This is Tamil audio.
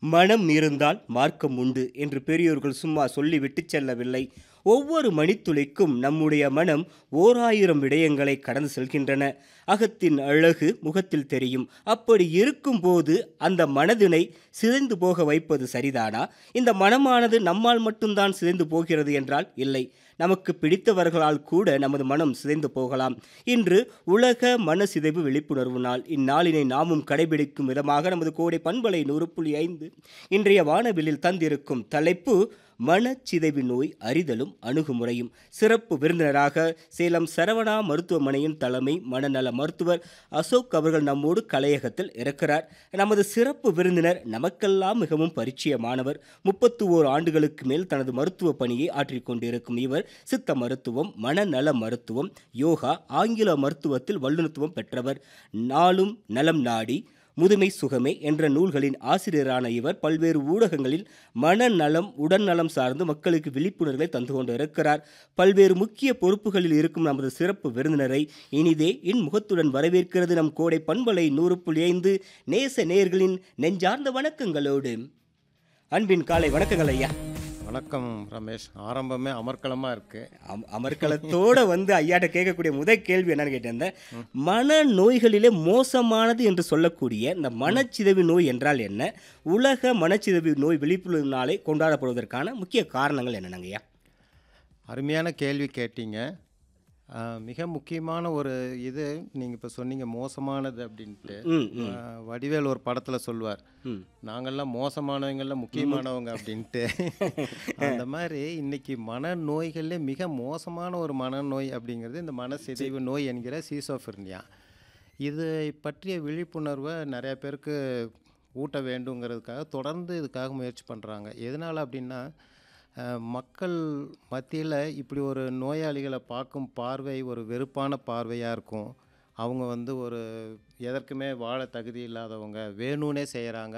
மனம் இருந்தால் மார்க்கம் உண்டு என்று பெரியோர்கள் சும்மா சொல்லிவிட்டு செல்லவில்லை ஒவ்வொரு மணித்துளிக்கும் நம்முடைய மனம் ஓர் ஆயிரம் விடயங்களை கடந்து செல்கின்றன அகத்தின் அழகு முகத்தில் தெரியும் அப்படி இருக்கும்போது அந்த மனதினை சிதைந்து போக வைப்பது சரிதானா இந்த மனமானது நம்மால் மட்டும்தான் சிதைந்து போகிறது என்றால் இல்லை நமக்கு பிடித்தவர்களால் கூட நமது மனம் சிதைந்து போகலாம் இன்று உலக மன சிதைவு விழிப்புணர்வு நாள் இந்நாளினை நாமும் கடைபிடிக்கும் விதமாக நமது கோடை பண்பலை நூறு புள்ளி ஐந்து இன்றைய வானவிலில் தந்திருக்கும் தலைப்பு மனச்சிதைவு நோய் அறிதலும் அணுகுமுறையும் சிறப்பு விருந்தினராக சேலம் சரவணா மருத்துவமனையின் தலைமை மனநல மருத்துவர் அசோக் அவர்கள் நம்மோடு கலையகத்தில் இருக்கிறார் நமது சிறப்பு விருந்தினர் நமக்கெல்லாம் மிகவும் பரிச்சயமானவர் முப்பத்து ஓர் ஆண்டுகளுக்கு மேல் தனது மருத்துவ பணியை ஆற்றிக் கொண்டிருக்கும் இவர் சித்த மருத்துவம் மனநல மருத்துவம் யோகா ஆங்கில மருத்துவத்தில் வல்லுநத்துவம் பெற்றவர் நாளும் நலம் நாடி முதுமை சுகமே என்ற நூல்களின் ஆசிரியரான இவர் பல்வேறு ஊடகங்களில் மனநலம் உடல்நலம் சார்ந்து மக்களுக்கு விழிப்புணர்வை தந்து கொண்டு இருக்கிறார் பல்வேறு முக்கிய பொறுப்புகளில் இருக்கும் நமது சிறப்பு விருந்தினரை இனிதே இன்முகத்துடன் வரவேற்கிறது நம் கோடை பண்பலை நூறு புள்ளி ஐந்து நேச நேயர்களின் நெஞ்சார்ந்த வணக்கங்களோடு அன்பின் காலை வணக்கங்கள் ஐயா வணக்கம் ரமேஷ் ஆரம்பமே அமர்க்களமாக இருக்குது அம் அமர்க்களத்தோட வந்து ஐயாட்ட கேட்கக்கூடிய முதல் கேள்வி என்னன்னு கேட்டிருந்தேன் மன நோய்களிலே மோசமானது என்று சொல்லக்கூடிய இந்த மனச்சிதைவு நோய் என்றால் என்ன உலக மனச்சிதைவு நோய் விழிப்புணர்வு நாளை கொண்டாடப்படுவதற்கான முக்கிய காரணங்கள் என்னென்னங்க ஐயா அருமையான கேள்வி கேட்டீங்க ஆ, மிக முக்கியமான ஒரு இது நீங்கள் இப்போ சொன்னீங்க மோசமானது அப்படின்ட்டு ம் ம் ஆ, வடிவேல் ஒரு படத்தில் சொல்லுவார் ம் நாங்கள்லாம் மோசமானவங்கள்ல முக்கியமானவங்க அப்படின்ட்டு அந்த மாதிரி இன்னைக்கு மனநோய்கள்லே மிக மோசமான ஒரு மனநோய் அப்படிங்கிறது இந்த மனசிதைவு நோய் என்கிற சீசோஃபிர்னியா இது பற்றிய விழிப்புணர்வை நிறைய பேருக்கு ஊட்ட வேண்டுங்கிறதுக்காக தொடர்ந்து இதுக்காக முயற்சி பண்ணுறாங்க எதனால் அப்படின்னா அஹ், மக்கள் மத்தியில் இப்படி ஒரு நோயாளிகளை பார்க்கும் பார்வை ஒரு வெறுப்பான பார்வையாக இருக்கும் அவங்க வந்து ஒரு எதற்குமே வாழ தகுதி இல்லாதவங்க வேணும்னே செய்கிறாங்க